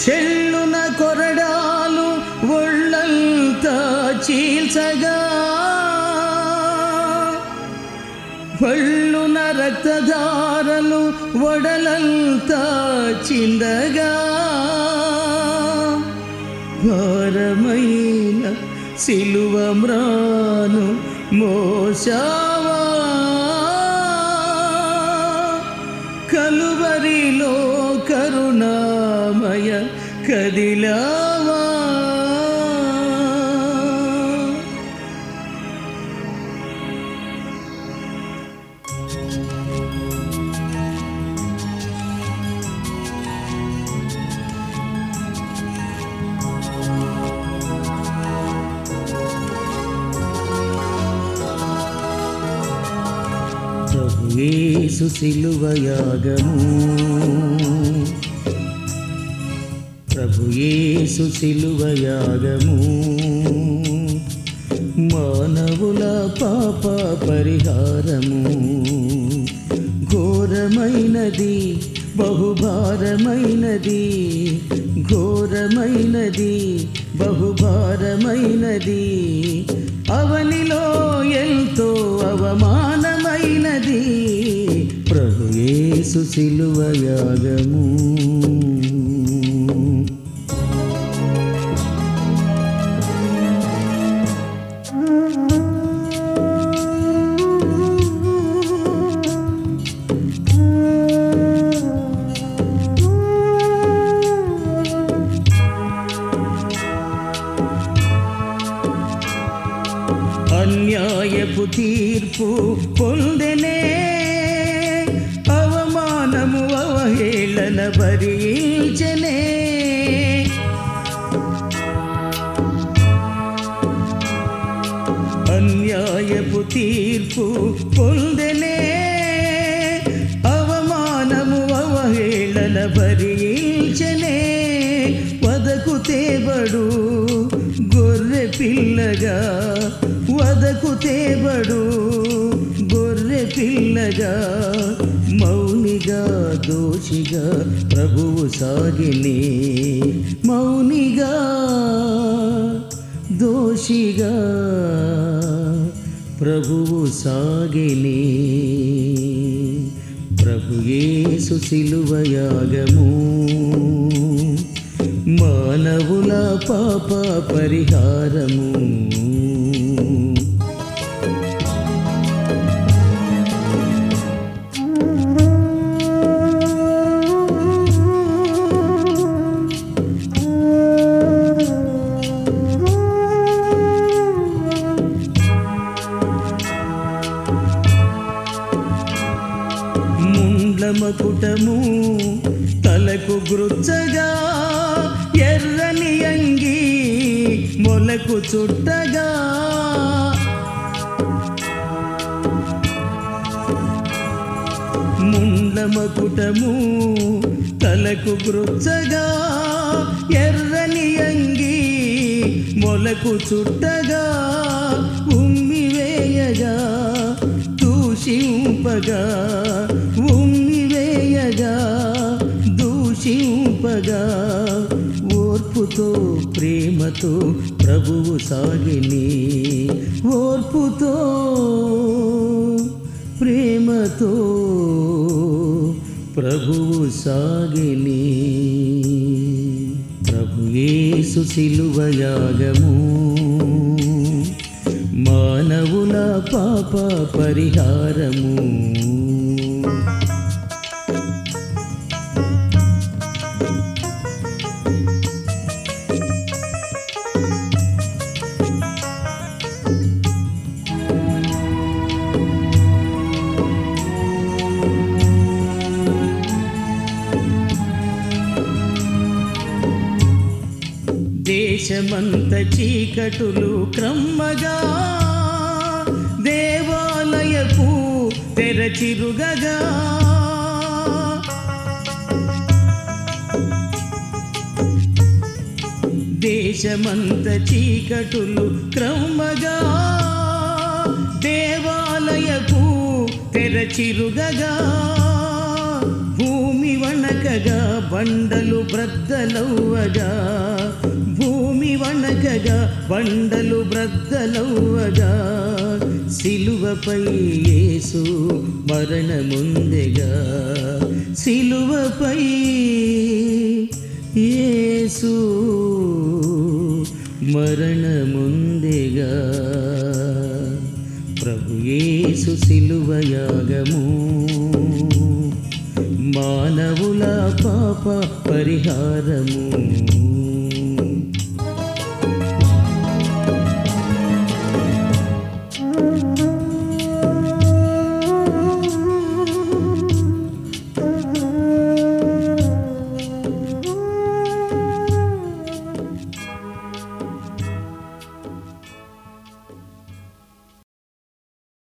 చెల్లున కొరడాలు ఒళ్ళంతా చీల్చగా పళ్ళున రక్తధారలు ఒడలంతా చిందగా భారమైన సిలువ మ్రాను మోసావా కలువరిలో కరుణామయ కదిలావా ప్రభు యేసు సిలువ యాగము ప్రభు యేసు సిలువ యాగము మానవుల పాప పరిహారము ఘోరమైనది బహుభారమైనది ఘోరమైనది బహుభారమైనది అవనిలో ఎంతో అవమానమైనది ప్రభు యేసు సిలువ యాగము అన్యాయపు తీర్పు పొందెనే అవమానము అవహేళన భరించనే అన్యాయపు తీర్పు పొందెనే అవమానము అవహేళన భరించనే వదకు తేబడు గొర్రె పిల్లగా వదకు తేబడు గొర్రె పిల్లగా మౌనిగా దోషిగా ప్రభువు సాగిని మౌనిగా దోషిగా ప్రభువు సాగిని ప్రభు యేసు సిలువ యాగము మానవుల పాప పరిహారము ముండ్ల మకుటము తలకు గృచ్చగా ఎర్రని అంగి మొలకు చుట్టగా ముండ్ల మకుటము తలకు గృచ్చగా ఎర్రని అంగి మొలకు చుట్టగా ఉమ్మి వేయగా దూషింపగా ఉమ్మి వేయగా దూషింపగా ఓర్పుతో ప్రేమతో ప్రభువు సాగిని ఓర్పుతో ప్రేమతో ప్రభువు సాగిని ప్రభు యేసు సిలువ యాగము మానవుల పాప పరిహారము దేశమంత చీకటులు క్రమ్మగా దేవాలయపు తెరచిరుగగా దేశమంత చీకటులు క్రమ్మగా దేవాలయపు తెరచిరుగగా భూమి వణక వణకగా బండలు బ్రద్దలవ్వగా భూమి వణకగా బండలు బ్రద్దలవ్వగా సిలువపై యేసు మరణముందెగా సిలువపై యేసు మరణముందెగా ప్రభు యేసు సిలువయాగము మానవుల పాప పరిహారము